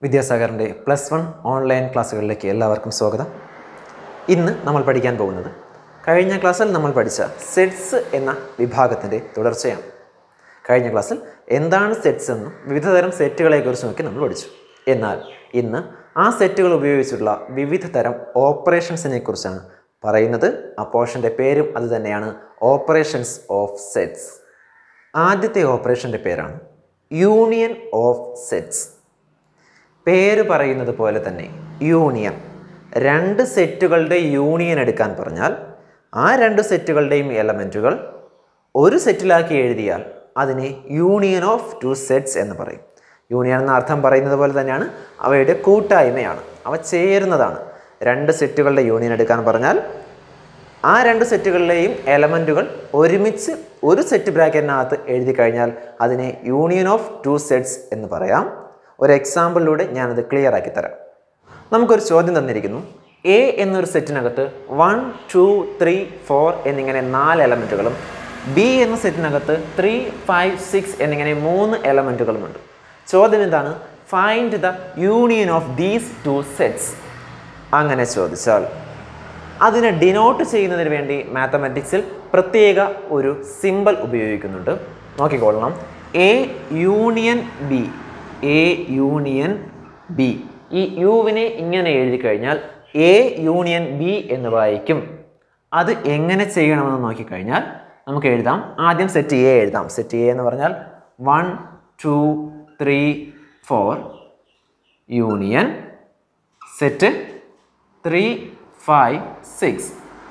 വിദ്യാസാഗറിൻ്റെ plus one online ക്ലാസ്സുകളിലേക്ക് എല്ലാവർക്കും സ്വാഗതം ഇന്ന് നമ്മൾ പഠിക്കാൻ പോകുന്നത് കഴിഞ്ഞ ക്ലാസ്സിൽ നമ്മൾ പഠിച്ച സെറ്റ്സ് എന്ന വിഭാഗത്തിൻ്റെ തുടർച്ചയാണ് കഴിഞ്ഞ ക്ലാസ്സിൽ എന്താണ് സെറ്റ്സ് എന്നും വിവിധതരം സെറ്റുകളെക്കുറിച്ചും ഒക്കെ നമ്മൾ പഠിച്ചു എന്നാൽ ഇന്ന് ആ സെറ്റുകൾ ഉപയോഗിച്ചുള്ള വിവിധ തരം ഓപ്പറേഷൻസിനെ കുറിച്ചാണ് പറയുന്നത് ആ പോർഷൻ്റെ പേരും അത് തന്നെയാണ് ഓപ്പറേഷൻസ് ഓഫ് സെറ്റ്സ് ആദ്യത്തെ ഓപ്പറേഷൻ്റെ പേരാണ് യൂണിയൻ ഓഫ് സെറ്റ്സ് പേര് പറയുന്നത് പോലെ തന്നെ യൂണിയൻ രണ്ട് സെറ്റുകളുടെ യൂണിയൻ എടുക്കാൻ പറഞ്ഞാൽ ആ രണ്ട് സെറ്റുകളുടെയും എലമെൻറ്റുകൾ ഒരു സെറ്റിലാക്കി എഴുതിയാൽ അതിനെ യൂണിയൻ ഓഫ് ടു സെറ്റ്സ് എന്ന് പറയും യൂണിയൻ എന്ന അർത്ഥം പറയുന്നത് പോലെ തന്നെയാണ് അവയുടെ കൂട്ടായ്മയാണ് അവ ചേരുന്നതാണ് രണ്ട് സെറ്റുകളുടെ യൂണിയൻ എടുക്കാൻ പറഞ്ഞാൽ ആ രണ്ട് സെറ്റുകളിലെയും എലമെൻറ്റുകൾ ഒരുമിച്ച് ഒരു സെറ്റ് ബ്രാക്കറ്റിനകത്ത് എഴുതി കഴിഞ്ഞാൽ അതിനെ യൂണിയൻ ഓഫ് ടു സെറ്റ്സ് എന്ന് പറയാം ഒരു എക്സാമ്പിളിലൂടെ ഞാനത് ക്ലിയർ ആക്കി തരാം നമുക്കൊരു ചോദ്യം തന്നിരിക്കുന്നു എ എന്നൊരു സെറ്റിനകത്ത് വൺ ടു ത്രീ ഫോർ എന്നിങ്ങനെ നാല് എലമെൻറ്റുകളും ബി എന്ന സെറ്റിനകത്ത് ത്രീ ഫൈവ് സിക്സ് എന്നിങ്ങനെ മൂന്ന് എലമെൻറ്റുകളുമുണ്ട് ചോദ്യം എന്താണ് find the union of these two sets അങ്ങനെ ചോദിച്ചാൽ അതിനെ ഡിനോട്ട് ചെയ്യുന്നതിന് വേണ്ടി മാത്തമാറ്റിക്സിൽ പ്രത്യേക ഒരു സിമ്പൽ ഉപയോഗിക്കുന്നുണ്ട് നോക്കിക്കൊള്ളണം A union B A union B ഈ യുവിനെ ഇങ്ങനെ എഴുതി കഴിഞ്ഞാൽ എ യൂണിയൻ ബി എന്ന് വായിക്കും അത് എങ്ങനെ ചെയ്യണമെന്ന് നോക്കിക്കഴിഞ്ഞാൽ നമുക്ക് എഴുതാം ആദ്യം സെറ്റ് എ എഴുതാം സെറ്റ് എ എന്ന് പറഞ്ഞാൽ one two three four union set three five six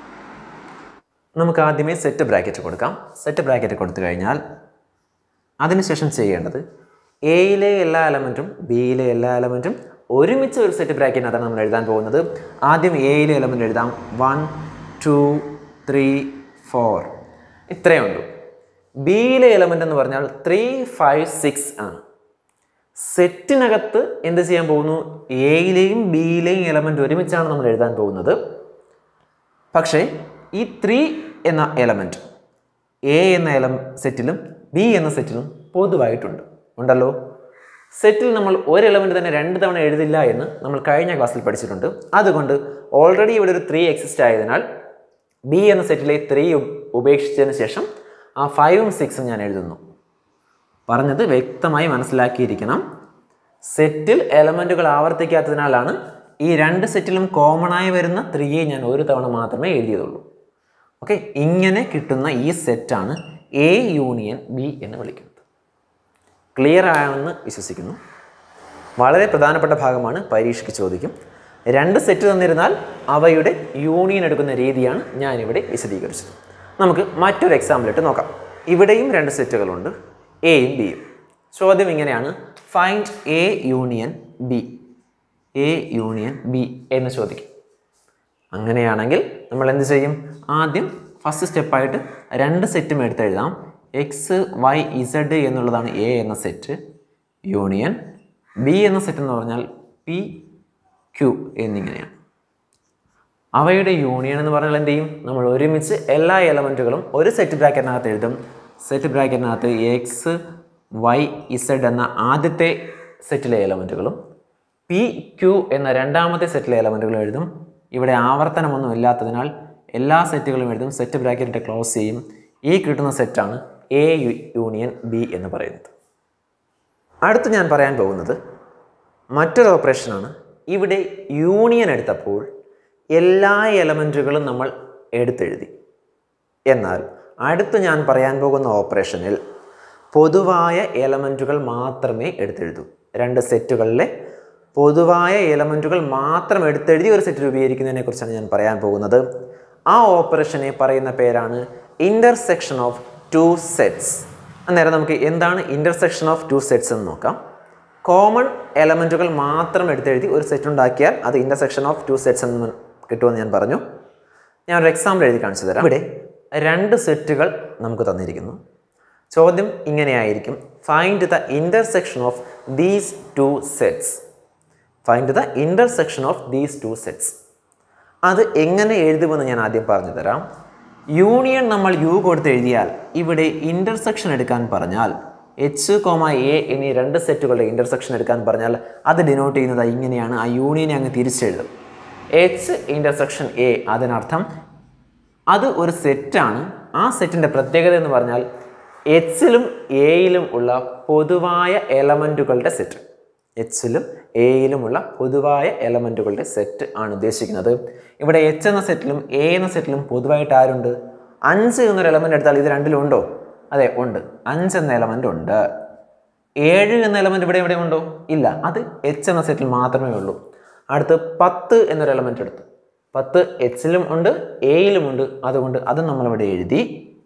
നമുക്ക് ആദ്യമേ സെറ്റ് ബ്രാക്കറ്റ് കൊടുക്കാം സെറ്റ് ബ്രാക്കറ്റ് കൊടുത്തു കഴിഞ്ഞാൽ അതിനുശേഷം ചെയ്യേണ്ടത് എയിലെ എല്ലാ എലമെൻറ്റും ബിയിലെ എല്ലാ എലമെൻറ്റും ഒരുമിച്ച് ഒരു സെറ്റ് ബ്രാക്കറ്റിനകത്താണ് നമ്മൾ എഴുതാൻ പോകുന്നത് ആദ്യം എയിലെ എലമെൻറ്റ് എഴുതാം വൺ ടു ത്രീ ഫോർ ഇത്രയേ ഉള്ളൂ ബിയിലെ എലമെൻ്റ് എന്ന് പറഞ്ഞാൽ ത്രീ ഫൈവ് സിക്സ് ആണ് സെറ്റിനകത്ത് എന്ത് ചെയ്യാൻ പോകുന്നു എയിലെയും ബിയിലെയും എലമെൻ്റ് ഒരുമിച്ചാണ് നമ്മൾ എഴുതാൻ പോകുന്നത് പക്ഷേ ഈ ത്രീ എന്ന എലമെൻറ്റ് എ എന്ന എലം സെറ്റിലും ബി എന്ന സെറ്റിലും പൊതുവായിട്ടുണ്ട് ഉണ്ടല്ലോ സെറ്റിൽ നമ്മൾ ഒരു എലമെൻറ്റ് തന്നെ രണ്ട് തവണ എഴുതില്ല എന്ന് നമ്മൾ കഴിഞ്ഞ ക്ലാസ്സിൽ പഠിച്ചിട്ടുണ്ട് അതുകൊണ്ട് ഓൾറെഡി ഇവിടെ ഒരു ത്രീ എക്സിസ്റ്റ് ആയതിനാൽ ബി എന്ന സെറ്റിലെ ത്രീ ഉപേക്ഷിച്ചതിന് ശേഷം ആ ഫൈവും സിക്സും ഞാൻ എഴുതുന്നു പറഞ്ഞത് വ്യക്തമായി മനസ്സിലാക്കിയിരിക്കണം സെറ്റിൽ എലമെൻറ്റുകൾ ആവർത്തിക്കാത്തതിനാലാണ് ഈ രണ്ട് സെറ്റിലും കോമൺ ആയി വരുന്ന ത്രീയെ ഞാൻ ഒരു തവണ മാത്രമേ എഴുതിയതുള്ളൂ ഓക്കെ ഇങ്ങനെ കിട്ടുന്ന ഈ സെറ്റാണ് എ യൂണിയൻ ബി എന്ന് വിളിക്കുന്നത് ക്ലിയർ ആണെന്ന് വിശ്വസിക്കുന്നു വളരെ പ്രധാനപ്പെട്ട ഭാഗമാണ് പരീക്ഷയ്ക്ക് ചോദിക്കും രണ്ട് സെറ്റ് തന്നിരുന്നാൽ അവയുടെ യൂണിയൻ എടുക്കുന്ന രീതിയാണ് ഞാനിവിടെ വിശദീകരിച്ചത് നമുക്ക് മറ്റൊരു എക്സാമ്പിൾ ഇട്ട് നോക്കാം ഇവിടെയും രണ്ട് സെറ്റുകളുണ്ട് എയും ബിയും ചോദ്യം ഇങ്ങനെയാണ് find A union B A union B എന്ന് ചോദിക്കും അങ്ങനെയാണെങ്കിൽ നമ്മൾ എന്ത് ചെയ്യും ആദ്യം ഫസ്റ്റ് സ്റ്റെപ്പായിട്ട് രണ്ട് സെറ്റും എടുത്തെഴുതാം എക്സ് വൈ ഇസഡ് എന്നുള്ളതാണ് എ എന്ന സെറ്റ് യൂണിയൻ ബി എന്ന സെറ്റ് എന്ന് പറഞ്ഞാൽ പി ക്യു എന്നിങ്ങനെയാണ് അവയുടെ യൂണിയൻ എന്ന് പറഞ്ഞാൽ എന്ത് ചെയ്യും നമ്മൾ ഒരുമിച്ച് എല്ലാ എലമെൻറ്റുകളും ഒരു സെറ്റ് ബ്രാക്കറ്റിനകത്ത് എഴുതും സെറ്റ് ബ്രാക്കറ്റിനകത്ത് എക്സ് വൈ ഇസഡ് എന്ന ആദ്യത്തെ സെറ്റിലെ എലമെൻറ്റുകളും പി ക്യു എന്ന രണ്ടാമത്തെ സെറ്റിലെ എലമെൻറ്റുകളും എഴുതും ഇവിടെ ആവർത്തനമൊന്നും ഇല്ലാത്തതിനാൽ എല്ലാ സെറ്റുകളും എഴുതും സെറ്റ് ബ്രാക്കറ്റ് ക്ലോസ് ചെയ്യും ഈ കിട്ടുന്ന സെറ്റാണ് എ യൂണിയൻ ബി എന്ന് പറയുന്നത് അടുത്ത് ഞാൻ പറയാൻ പോകുന്നത് മറ്റൊരു ഓപ്പറേഷനാണ് ഇവിടെ യൂണിയൻ എടുത്തപ്പോൾ എല്ലാ എലമെൻറ്റുകളും നമ്മൾ എടുത്തെഴുതി എന്നാൽ അടുത്ത് ഞാൻ പറയാൻ പോകുന്ന ഓപ്പറേഷനിൽ പൊതുവായ എലമെൻറ്റുകൾ മാത്രമേ എടുത്തെഴുതൂ രണ്ട് സെറ്റുകളിലെ പൊതുവായ എലമെൻറ്റുകൾ മാത്രം എടുത്തെഴുതി ഒരു സെറ്റ് രൂപീകരിക്കുന്നതിനെ കുറിച്ചാണ് ഞാൻ പറയാൻ പോകുന്നത് ആ ഓപ്പറേഷനെ പറയുന്ന പേരാണ് ഇൻ്റർസെക്ഷൻ ഓഫ് ടു സെറ്റ്സ് അന്നേരം നമുക്ക് എന്താണ് ഇൻ്റർസെക്ഷൻ ഓഫ് ടു സെറ്റ്സ് എന്ന് നോക്കാം കോമൺ എലമെൻറ്റുകൾ മാത്രം എടുത്തെഴുതി ഒരു സെറ്റ് ഉണ്ടാക്കിയാൽ അത് ഇൻ്റർസെക്ഷൻ ഓഫ് ടു സെറ്റ്സ് എന്ന് കിട്ടുമെന്ന് ഞാൻ പറഞ്ഞു ഞാൻ ഒരു എക്സാമ്പിൾ എഴുതി കാണിച്ചു തരാം ഇവിടെ രണ്ട് സെറ്റുകൾ നമുക്ക് തന്നിരിക്കുന്നു ചോദ്യം ഇങ്ങനെയായിരിക്കും find the intersection of these two sets find the intersection of these two sets അത് എങ്ങനെ എഴുതുമെന്ന് ഞാൻ ആദ്യം പറഞ്ഞു തരാം യൂണിയൻ നമ്മൾ യു കൊടുത്ത് എഴുതിയാൽ ഇവിടെ ഇൻ്റർസെക്ഷൻ എടുക്കാൻ പറഞ്ഞാൽ എച്ച് കോമ എ എന്നീ രണ്ട് സെറ്റുകളുടെ ഇൻ്റർസെക്ഷൻ എടുക്കാൻ പറഞ്ഞാൽ അത് ഡിനോട്ട് ചെയ്യുന്നത് ഇങ്ങനെയാണ് ആ യൂണിയനെ അങ്ങ് തിരിച്ചെഴുതും എച്ച് ഇൻ്റർസെക്ഷൻ എ അതിനർത്ഥം അത് ഒരു സെറ്റാണ് ആ സെറ്റിൻ്റെ പ്രത്യേകത എന്ന് പറഞ്ഞാൽ എച്ചിലും എയിലും ഉള്ള പൊതുവായ എലമെൻറ്റുകളുടെ സെറ്റ് എച്ചിലും എയിലുമുള്ള പൊതുവായ എലമെൻറ്റുകളുടെ സെറ്റ് ആണ് ഉദ്ദേശിക്കുന്നത് ഇവിടെ എച്ച് എന്ന സെറ്റിലും എ എന്ന സെറ്റിലും പൊതുവായിട്ട് ആരുണ്ട് അഞ്ച് എന്നൊരു എലമെൻ്റ് എടുത്താൽ ഇത് രണ്ടിലും ഉണ്ടോ അതെ ഉണ്ട് അഞ്ച് എന്ന എലമെൻ്റ് ഉണ്ട് ഏഴ് എന്ന എലമെൻ്റ് ഇവിടെ എവിടെ ഉണ്ടോ ഇല്ല അത് എച്ച് എന്ന സെറ്റിൽ മാത്രമേ ഉള്ളൂ അടുത്ത് പത്ത് എന്നൊരു എലമെൻ്റ് എടുത്തു പത്ത് എച്ചിലും ഉണ്ട് എയിലും ഉണ്ട് അതുകൊണ്ട് അത് നമ്മളിവിടെ എഴുതി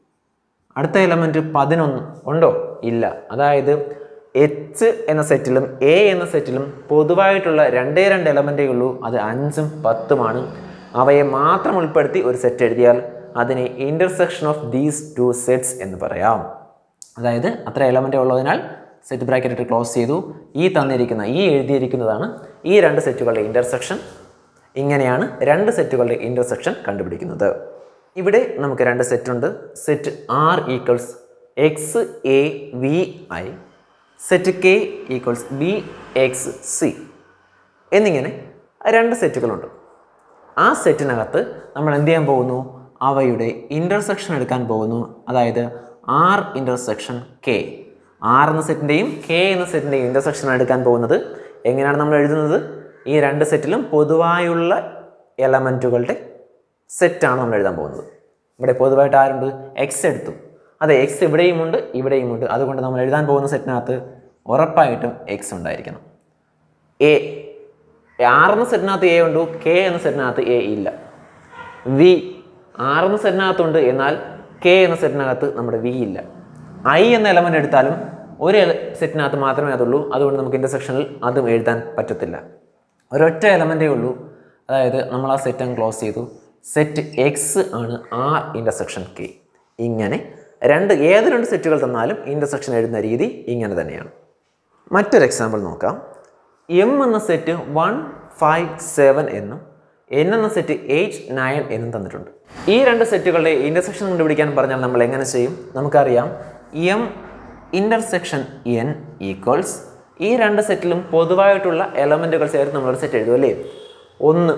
അടുത്ത എലമെൻറ്റ് പതിനൊന്ന് ഉണ്ടോ ഇല്ല അതായത് എച്ച് എന്ന സെറ്റിലും എ എന്ന സെറ്റിലും പൊതുവായിട്ടുള്ള രണ്ടേ രണ്ട് എലമെൻറ്റേ ഉള്ളൂ അത് അഞ്ചും പത്തുമാണ് അവയെ മാത്രം ഉൾപ്പെടുത്തി ഒരു സെറ്റ് എഴുതിയാൽ അതിനെ intersection of these two sets എന്ന് പറയാം അതായത് അത്ര എലമെൻ്റ് ഉള്ളതിനാൽ സെറ്റ് ബ്രാക്കറ്റ് ഇട്ട് ക്ലോസ് ചെയ്തു ഈ തന്നിരിക്കുന്ന ഈ എഴുതിയിരിക്കുന്നതാണ് ഈ രണ്ട് സെറ്റുകളുടെ ഇൻ്റർസെക്ഷൻ ഇങ്ങനെയാണ് രണ്ട് സെറ്റുകളുടെ ഇൻ്റർസെക്ഷൻ കണ്ടുപിടിക്കുന്നത് ഇവിടെ നമുക്ക് രണ്ട് സെറ്റ് ഉണ്ട് set R equals X A V I set K equals B X C എന്നിങ്ങനെ രണ്ട് സെറ്റുകളുണ്ട് ആ സെറ്റിനകത്ത് നമ്മൾ എന്ത് ചെയ്യാൻ പോകുന്നു അവയുടെ ഇൻ്റർസെക്ഷൻ എടുക്കാൻ പോകുന്നു അതായത് ആർ ഇൻ്റർസെക്ഷൻ കെ ആർ എന്ന സെറ്റിൻ്റെയും കെ എന്ന സെറ്റിൻ്റെയും ഇൻ്റർസെക്ഷൻ എടുക്കാൻ പോകുന്നത് എങ്ങനെയാണ് നമ്മൾ എഴുതുന്നത് ഈ രണ്ട് സെറ്റിലും പൊതുവായുള്ള എലമെൻറ്റുകളുടെ സെറ്റാണ് നമ്മൾ എഴുതാൻ പോകുന്നത് ഇവിടെ പൊതുവായിട്ട് ആരുണ്ട് എക്സ് എടുത്തു അതെ എക്സ് ഇവിടെയുമുണ്ട് ഇവിടെയുമുണ്ട് അതുകൊണ്ട് നമ്മൾ എഴുതാൻ പോകുന്ന സെറ്റിനകത്ത് ഉറപ്പായിട്ടും എക്സ് ഉണ്ടായിരിക്കണം എ ആർ എന്ന സെറ്റിനകത്ത് എ ഉണ്ട് കെ എന്ന സെറ്റിനകത്ത് എ ഇല്ല വി ആർ എന്ന സെറ്റിനകത്തുണ്ട് എന്നാൽ കെ എന്ന സെറ്റിനകത്ത് നമ്മുടെ വി ഇല്ല ഐ എന്ന എലമെൻ്റ് എടുത്താലും ഒരു സെറ്റിനകത്ത് മാത്രമേ അതുള്ളൂ അതുകൊണ്ട് നമുക്ക് ഇൻ്റർസെക്ഷനിൽ അതും എഴുതാൻ പറ്റത്തില്ല ഒരൊറ്റ എലമെൻറ്റേ ഉള്ളൂ അതായത് നമ്മൾ ആ സെറ്റ് അങ്ങ് ക്ലോസ് ചെയ്തു സെറ്റ് എക്സ് ആണ് ആർ ഇൻ്റർസെക്ഷൻ കെ ഇങ്ങനെ രണ്ട് ഏത് രണ്ട് സെറ്റുകൾ തന്നാലും ഇൻ്റർസെക്ഷൻ എഴുതുന്ന രീതി ഇങ്ങനെ തന്നെയാണ് മറ്റൊരു എക്സാമ്പിൾ നോക്കാം എം എന്ന സെറ്റ് വൺ ഫൈവ് സെവൻ എന്നും എൻ എന്ന സെറ്റ് എയ്റ്റ് നയൻ എന്നും തന്നിട്ടുണ്ട് ഈ രണ്ട് സെറ്റുകളുടെ ഇൻ്റർസെക്ഷൻ കണ്ടുപിടിക്കാൻ പറഞ്ഞാൽ നമ്മൾ എങ്ങനെ ചെയ്യും നമുക്കറിയാം എം ഇൻ്റർസെക്ഷൻ എൻ ഈക്വൽസ് ഈ രണ്ട് സെറ്റിലും പൊതുവായിട്ടുള്ള എലമെൻറ്റുകൾ ചേർത്ത് നമ്മളൊരു സെറ്റ് എഴുതും അല്ലേ ഒന്ന്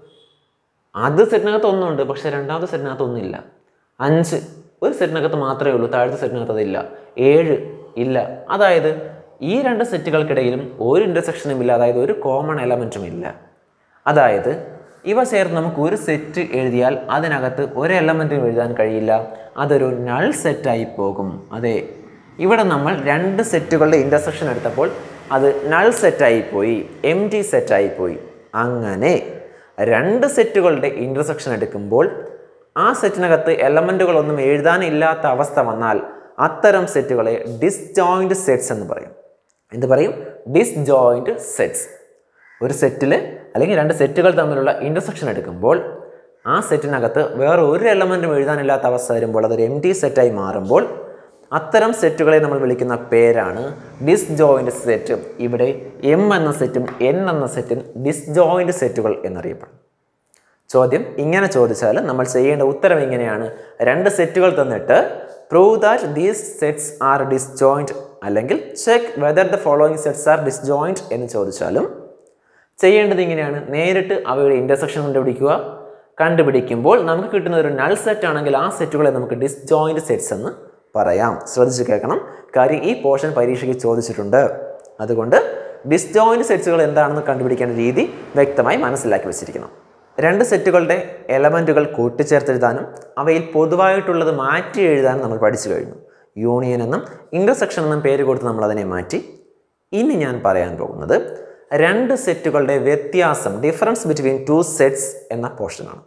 ആദ്യ സെറ്റിനകത്ത് ഒന്നുണ്ട് പക്ഷേ രണ്ടാമത്തെ സെറ്റിനകത്ത് ഒന്നില്ല അഞ്ച് ഒരു സെറ്റിനകത്ത് മാത്രമേ ഉള്ളൂ താഴത്തെ സെറ്റിനകത്ത് അതില്ല ഏഴ് ഇല്ല അതായത് ഈ രണ്ട് സെറ്റുകൾക്കിടയിലും ഒരു ഇൻ്റർസെക്ഷനും ഇല്ല അതായത് ഒരു കോമൺ എലമെൻറ്റും ഇല്ല അതായത് ഇവ ചേർത്ത് നമുക്ക് ഒരു സെറ്റ് എഴുതിയാൽ അതിനകത്ത് ഒരു എലമെൻറ്റും എഴുതാൻ കഴിയില്ല അതൊരു നൾ സെറ്റായി പോകും അതെ ഇവിടെ നമ്മൾ രണ്ട് സെറ്റുകളുടെ ഇൻ്റർസെക്ഷൻ എടുത്തപ്പോൾ അത് നൾ സെറ്റായി പോയി എം ടി സെറ്റായി പോയി അങ്ങനെ രണ്ട് സെറ്റുകളുടെ ഇൻ്റർസെക്ഷൻ എടുക്കുമ്പോൾ ആ സെറ്റിനകത്ത് എലമെൻറ്റുകളൊന്നും എഴുതാനില്ലാത്ത അവസ്ഥ വന്നാൽ അത്തരം സെറ്റുകളെ ഡിസ്ജോയിൻറ്റ് സെറ്റ്സ് എന്ന് പറയും എന്ത് പറയും ഡിസ്ജോയിൻറ്റ് സെറ്റ്സ് ഒരു സെറ്റിൽ അല്ലെങ്കിൽ രണ്ട് സെറ്റുകൾ തമ്മിലുള്ള ഇൻ്റർസെക്ഷൻ എടുക്കുമ്പോൾ ആ സെറ്റിനകത്ത് വേറെ ഒരു എലമെൻറ്റും എഴുതാനില്ലാത്ത അവസ്ഥ വരുമ്പോൾ അതൊരു എം ടി സെറ്റായി മാറുമ്പോൾ അത്തരം സെറ്റുകളെ നമ്മൾ വിളിക്കുന്ന പേരാണ് ഡിസ്ജോയിൻറ്റ് സെറ്റ് ഇവിടെ എം എന്ന സെറ്റും എൻ എന്ന സെറ്റും ഡിസ്ജോയിൻറ്റ് സെറ്റുകൾ എന്നറിയപ്പെടും ചോദ്യം ഇങ്ങനെ ചോദിച്ചാൽ നമ്മൾ ചെയ്യേണ്ട ഉത്തരം ഇങ്ങനെയാണ് രണ്ട് സെറ്റുകൾ തന്നിട്ട് prove that these sets are disjoint അല്ലെങ്കിൽ check whether the following sets are disjoint എന്ന് ചോദിച്ചാലും ചെയ്യേണ്ടത് ഇങ്ങനെയാണ് നേരിട്ട് അവയുടെ ഇൻ്റർസെക്ഷൻ കണ്ടുപിടിക്കുക കണ്ടുപിടിക്കുമ്പോൾ നമുക്ക് കിട്ടുന്ന ഒരു നൾ സെറ്റ് ആണെങ്കിൽ ആ സെറ്റുകളെ നമുക്ക് ഡിസ്ജോയിൻറ്റ് സെറ്റ്സ് എന്ന് പറയാം ശ്രദ്ധിച്ച് കേൾക്കണം കാര്യം ഈ പോർഷൻ പരീക്ഷയ്ക്ക് ചോദിച്ചിട്ടുണ്ട് അതുകൊണ്ട് ഡിസ്ജോയിൻറ്റ് സെറ്റ്സുകൾ എന്താണെന്ന് കണ്ടുപിടിക്കേണ്ട രീതി വ്യക്തമായി മനസ്സിലാക്കി വെച്ചിരിക്കണം രണ്ട് സെറ്റുകളുടെ എലമെൻറ്റുകൾ കൂട്ടിച്ചേർത്തെഴുതാനും അവയിൽ പൊതുവായിട്ടുള്ളത് മാറ്റി എഴുതാനും നമ്മൾ പഠിച്ചു കഴിഞ്ഞു യൂണിയൻ എന്നും ഇൻ്റർസെക്ഷൻ എന്നും പേര് കൊടുത്ത് നമ്മൾ അതിനെ മാറ്റി ഇനി ഞാൻ പറയാൻ പോകുന്നത് രണ്ട് സെറ്റുകളുടെ വ്യത്യാസം ഡിഫറൻസ് ബിറ്റ്വീൻ ടു സെറ്റ്സ് എന്ന പോർഷനാണ്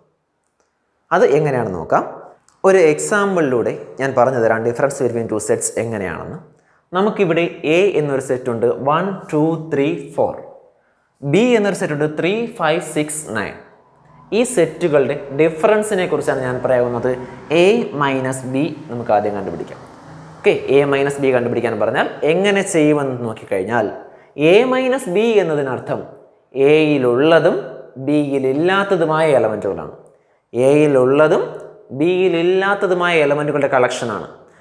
അത് എങ്ങനെയാണെന്ന് നോക്കാം ഒരു എക്സാമ്പിളിലൂടെ ഞാൻ പറഞ്ഞു തരാം ഡിഫറൻസ് ബിറ്റ്വീൻ ടു സെറ്റ്സ് എങ്ങനെയാണെന്ന് നമുക്കിവിടെ എ എന്നൊരു സെറ്റ് ഉണ്ട് one two three four B എന്നൊരു സെറ്റ് ഉണ്ട് ത്രീ ഫൈവ് സിക്സ് നയൻ ഈ സെറ്റുകളുടെ ഡിഫറൻസിനെ കുറിച്ചാണ് ഞാൻ പറയാവുന്നത് എ മൈനസ് ബി നമുക്ക് ആദ്യം കണ്ടുപിടിക്കാം ഓക്കെ എ മൈനസ് ബി കണ്ടുപിടിക്കാൻ പറഞ്ഞാൽ എങ്ങനെ ചെയ്യുമെന്ന് നോക്കിക്കഴിഞ്ഞാൽ എ മൈനസ് ബി എന്നതിനർത്ഥം എയിലുള്ളതും ബിയിലില്ലാത്തതുമായ എലമെൻറ്റുകളാണ് എയിലുള്ളതും ബിയിലില്ലാത്തതുമായ എലമെൻറ്റുകളുടെ കളക്ഷനാണ്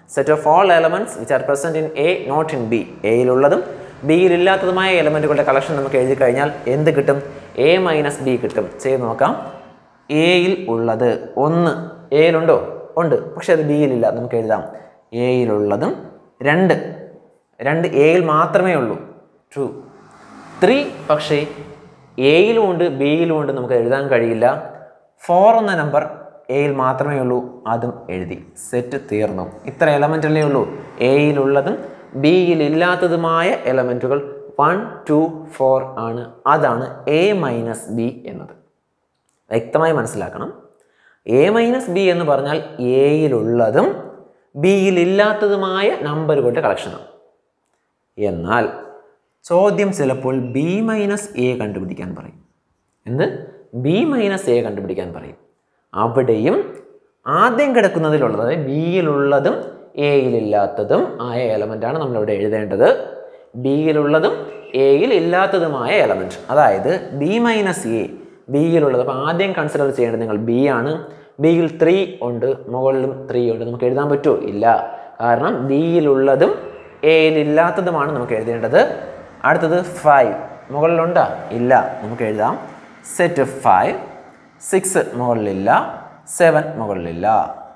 set of all elements which are present in A not in B എയിലുള്ളതും ബിയിൽ ഇല്ലാത്തതുമായ എലമെൻറ്റുകളുടെ കളക്ഷൻ നമുക്ക് എഴുതി കഴിഞ്ഞാൽ എന്ത് കിട്ടും എ മൈനസ് ബി കിട്ടും ചെയ്ത് നോക്കാം എയിൽ ഉള്ളത് ഒന്ന് എയിലുണ്ടോ ഉണ്ട് പക്ഷെ അത് ബിയിലില്ല നമുക്ക് എഴുതാം എയിലുള്ളതും രണ്ട് രണ്ട് എയിൽ മാത്രമേ ഉള്ളൂ ടു ത്രീ പക്ഷേ എയിലും ഉണ്ട് ബിയിലും ഉണ്ട് നമുക്ക് എഴുതാൻ കഴിയില്ല ഫോർ എന്ന നമ്പർ എയിൽ മാത്രമേ ഉള്ളൂ അതും എഴുതി സെറ്റ് തീർന്നു ഇത്ര എലമെൻ്റ് അല്ലേ ഉള്ളൂ എയിലുള്ളതും ബിയിൽ ഇല്ലാത്തതുമായ എലമെൻറ്റുകൾ വൺ ടു ഫോർ ആണ് അതാണ് എ മൈനസ് ബി എന്നത് വ്യക്തമായി മനസ്സിലാക്കണം എ മൈനസ് ബി എന്ന് പറഞ്ഞാൽ എയിലുള്ളതും ബിയിൽ ഇല്ലാത്തതുമായ നമ്പറുകളുടെ കളക്ഷനാണ് എന്നാൽ ചോദ്യം ചിലപ്പോൾ ബി മൈനസ് എ കണ്ടുപിടിക്കാൻ പറയും എന്ത് ബി മൈനസ് എ കണ്ടുപിടിക്കാൻ പറയും അവിടെയും ആദ്യം കിടക്കുന്നതിലുള്ളത് അതായത് ബിയിലുള്ളതും എയിലില്ലാത്തതും ആയ എലമെൻ്റാണ് നമ്മളിവിടെ എഴുതേണ്ടത് ബിയിലുള്ളതും എയിൽ ഇല്ലാത്തതുമായ എലമെൻറ്റ് അതായത് ബി മൈനസ് എ ബിയിലുള്ളത് അപ്പോൾ ആദ്യം കൺസിഡർ ചെയ്യേണ്ടത് നിങ്ങൾ ബി ആണ് ബിയിൽ ത്രീ ഉണ്ട് മുകളിലും ത്രീ ഉണ്ട് നമുക്ക് എഴുതാൻ പറ്റുമോ ഇല്ല കാരണം ബിയിലുള്ളതും എയിലില്ലാത്തതുമാണ് നമുക്ക് എഴുതേണ്ടത് അടുത്തത് ഫൈവ് മുകളിലുണ്ടോ ഇല്ല നമുക്ക് എഴുതാം സെറ്റ് ഫൈവ് സിക്സ് മുകളിലില്ല സെവൻ മുകളിലില്ല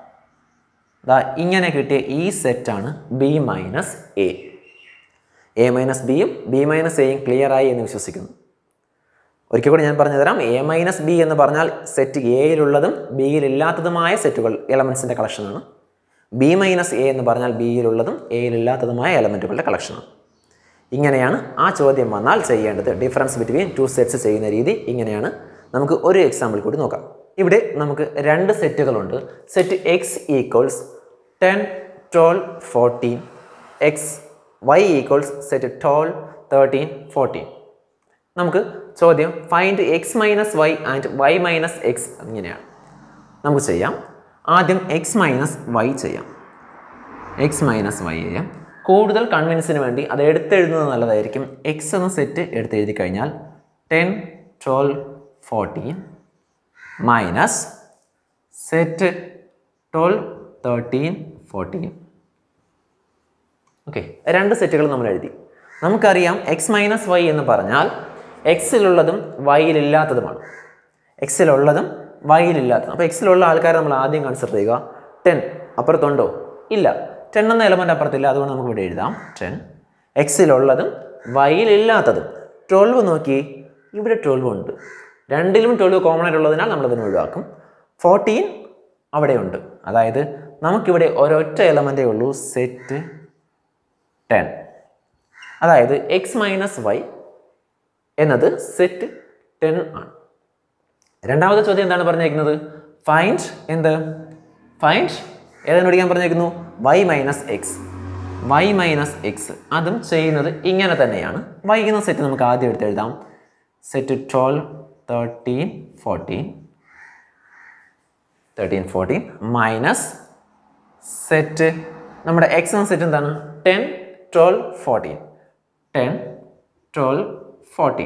ദാ ഇങ്ങനെ കിട്ടിയ ഈ സെറ്റാണ് B minus A A minus ബിയും ബി മൈനസ് എയും ക്ലിയർ ആയി എന്ന് വിശ്വസിക്കുന്നു ഒരിക്കൽ കൂടി ഞാൻ പറഞ്ഞു തരാം എ മൈനസ് ബി എന്ന് പറഞ്ഞാൽ സെറ്റ് എയിലുള്ളതും ബിയിൽ ഇല്ലാത്തതുമായ സെറ്റുകൾ എലമെൻസിൻ്റെ കളക്ഷനാണ് ബി മൈനസ് എ എന്ന് പറഞ്ഞാൽ ബിയിലുള്ളതും എയിലില്ലാത്തതുമായ എലമെൻറ്റുകളുടെ കളക്ഷനാണ് ഇങ്ങനെയാണ് ആ ചോദ്യം വന്നാൽ ചെയ്യേണ്ടത് ഡിഫറൻസ് ബിറ്റ്വീൻ ടു സെറ്റ്സ് ചെയ്യുന്ന രീതി ഇങ്ങനെയാണ് നമുക്ക് ഒരു എക്സാമ്പിൾ കൂടി നോക്കാം ഇവിടെ നമുക്ക് രണ്ട് സെറ്റുകളുണ്ട് set X equals ten twelve fourteen X Y equals set twelve thirteen fourteen നമുക്ക് ചോദ്യം find X minus Y and Y minus X ഇങ്ങനെയാണ് നമുക്ക് ചെയ്യാം ആദ്യം എക്സ് മൈനസ് വൈ ചെയ്യാം എക്സ് മൈനസ് വൈ ചെയ്യാം കൂടുതൽ കൺവിൻസിന് വേണ്ടി അത് എടുത്തെഴുതുന്നത് നല്ലതായിരിക്കും എക്സ് എന്ന സെറ്റ് എടുത്തെഴുതി കഴിഞ്ഞാൽ ten twelve fourteen minus set twelve thirteen fourteen okay രണ്ട് സെറ്റുകൾ നമ്മൾ എഴുതി നമുക്കറിയാം എക്സ് മൈനസ് വൈ എന്ന് പറഞ്ഞാൽ എക്സിലുള്ളതും വൈയിലില്ലാത്തതുമാണ് എക്സിലുള്ളതും വൈയിലില്ലാത്തതും അപ്പോൾ എക്സിലുള്ള ആൾക്കാരെ നമ്മൾ ആദ്യം കൺസിഡർ ചെയ്യുക ടെൻ അപ്പുറത്തുണ്ടോ ഇല്ല ടെൻ എന്ന എലമെൻ്റ് അപ്പുറത്തില്ല അതുകൊണ്ട് നമുക്ക് ഇവിടെ എഴുതാം ടെൻ എക്സിലുള്ളതും വൈയിലില്ലാത്തതും ട്വൽവ് നോക്കി ഇവിടെ ട്വൽവ് ഉണ്ട് രണ്ടിലും ട്വൽവ് കോമൺ ആയിട്ടുള്ളതിനാൽ നമ്മളതിനെ ഒഴിവാക്കും ഫോർട്ടീൻ അവിടെയുണ്ട് അതായത് നമുക്കിവിടെ ഒരൊറ്റ എലമെൻറ്റേ ഉള്ളൂ സെറ്റ് ടെൻ അതായത് എക്സ് മൈനസ് വൈ എന്നത് സെറ്റ് ടെൻ ആണ് രണ്ടാമത്തെ ചോദ്യം എന്താണ് പറഞ്ഞേക്കുന്നത് ഫൈൻഡ് എന്ത് ഫൈൻഡ് ഏതാണ് പഠിക്കാൻ പറഞ്ഞേക്കുന്നു Y minus X Y minus X അതും ചെയ്യുന്നത് ഇങ്ങനെ തന്നെയാണ് വൈ എന്ന സെറ്റ് നമുക്ക് ആദ്യം എടുത്ത് എഴുതാം set twelve thirteen fourteen thirteen fourteen minus set നമ്മുടെ എക്സ് എന്ന സെറ്റ് എന്താണ് ten twelve fourteen ten twelve fourteen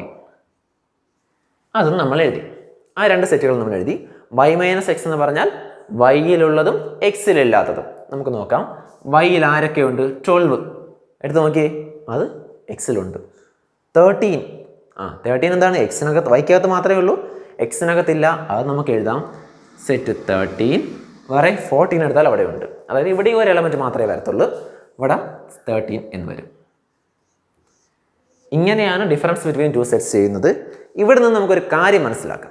അതും നമ്മൾ എഴുതി ആ രണ്ട് സെറ്റുകൾ നമ്മൾ എഴുതി വൈ മൈനസ് എക്സ് എന്ന് പറഞ്ഞാൽ വൈയിലുള്ളതും എക്സിലില്ലാത്തതും നമുക്ക് നോക്കാം വൈയിൽ ആരൊക്കെയുണ്ട് ട്വൽവ് എടുത്ത് നോക്കിയേ അത് എക്സിലുണ്ട് തേർട്ടീൻ ആ തേർട്ടീൻ എന്താണ് എക്സിനകത്ത് വൈക്കകത്ത് മാത്രമേ ഉള്ളൂ എക്സിനകത്തില്ല അത് നമുക്ക് എഴുതാം സെറ്റ് തേർട്ടീൻ വേറെ ഫോർട്ടീൻ എടുത്താൽ അവിടെ ഉണ്ട് അതായത് ഇവിടെ ഒരു എലമെൻറ്റ് മാത്രമേ വരത്തുള്ളൂ ഇവിടെ തേർട്ടീൻ എന്ന് വരും ഇങ്ങനെയാണ് ഡിഫറൻസ് ബിറ്റ്വീൻ ടു സെറ്റ്സ് ചെയ്യുന്നത് ഇവിടെ നിന്ന് നമുക്കൊരു കാര്യം മനസ്സിലാക്കാം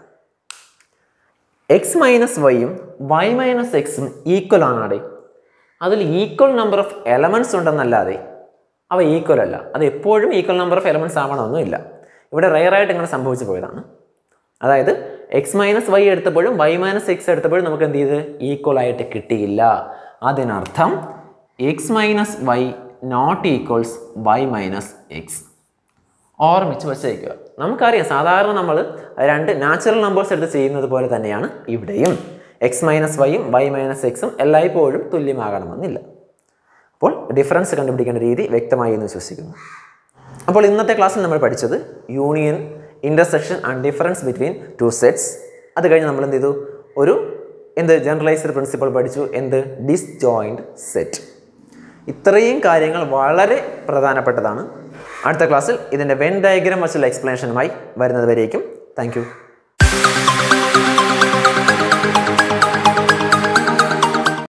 എക്സ് മൈനസ് വൈയും വൈ മൈനസ് എക്സും ഈക്വൽ ആണാടെ അതിൽ ഈക്വൽ നമ്പർ ഓഫ് എലമെൻറ്റ്സ് ഉണ്ടെന്നല്ലാതെ അവ ഈക്വൽ അല്ല അത് എപ്പോഴും ഈക്വൽ നമ്പർ ഓഫ് എലമെൻറ്റ്സ് ആവണമെന്നില്ല ഇവിടെ റയറായിട്ട് ഇങ്ങനെ സംഭവിച്ചു പോയതാണ് അതായത് എക്സ് മൈനസ് വൈ എടുത്തപ്പോഴും വൈ മൈനസ് എക്സ് എടുത്തപ്പോഴും നമുക്ക് എന്ത് ചെയ്ത് ഈക്വൽ ആയിട്ട് കിട്ടിയില്ല അതിനർത്ഥം X minus Y not equals Y minus X ഓർമ്മിച്ച് വെച്ചേക്കുക നമുക്കറിയാം സാധാരണ നമ്മൾ രണ്ട് നാച്ചുറൽ നമ്പേഴ്സ് എടുത്ത് ചെയ്യുന്നത് പോലെ തന്നെയാണ് ഇവിടെയും എക്സ് മൈനസ് വൈയും വൈ മൈനസ് എക്സും എല്ലായ്പ്പോഴും തുല്യമാകണമെന്നില്ല അപ്പോൾ ഡിഫറൻസ് കണ്ടുപിടിക്കേണ്ട രീതി വ്യക്തമായി എന്ന് വിശ്വസിക്കുന്നു അപ്പോൾ ഇന്നത്തെ ക്ലാസ്സിൽ നമ്മൾ പഠിച്ചത് union intersection and difference between two sets അത് കഴിഞ്ഞ് നമ്മൾ എന്ത് ചെയ്തു ഒരു എന്ത് ജനറലൈസ്ഡ് പ്രിൻസിപ്പൾ പഠിച്ചു എന്ത് ഡിസ്ജോയിൻറ്റ് സെറ്റ് ഇത്രയും കാര്യങ്ങൾ വളരെ പ്രധാനപ്പെട്ടതാണ് അടുത്ത ക്ലാസ്സിൽ ഇതിൻ്റെ വെൻ ഡയഗ്രാം വച്ചുള്ള എക്സ്പ്ലനേഷനുമായി വരുന്നത് വരേക്കും താങ്ക്